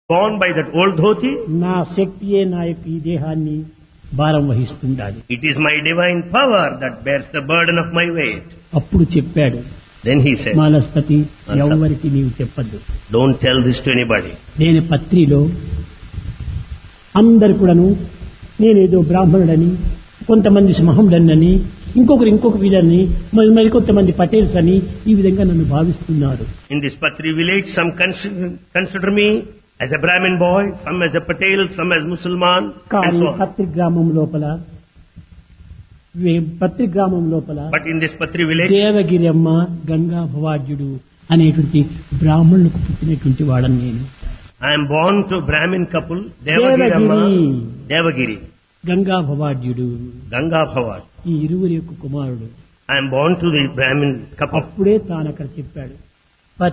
born by that old dhoti. నా శక్తియే నా యొక్క ఈ దేహాన్ని భారం వహిస్తుండాలి It is my divine power that bears the burden of my weight. అప్పుడు చెప్పాడు Then he said, మానస్పతి Answer. ఎవరికి నీవు చెప్పద్దు don't tell this to anybody. నేను పత్రిలో అందరు కూడాను నేనేదో బ్రాహ్మణుడని కొంతమంది సింహముడని ఇంకొకరు ఇంకొక విధని మరి మరి కొంతమంది పటేల్స్ అని ఈ విధంగా నన్ను భావిస్తున్నారు In this Patri village, some consider, consider me as a Brahmin boy, some as a Patel, some as Musulman, and కానీ so on. పత్రి గ్రామం లోపల వే- పత్రి గ్రామం లోపల But in this Patri village, దేవగిరమ్మ Ganga భవాడ్యుడు అనేటువంటి బ్రాహ్మణులకు పుట్టినటువంటి వాడని నేను I am born to Brahmin couple, Devagiri Amma, Devagiri. Devagiri, Ganga భవాడ్యుడు Ganga Bhavat. ఈ ఇరువురి యొక్క కుమారుడు I am born to the Brahmin couple. అప్పుడే తాను అక్కడ చెప్పాడు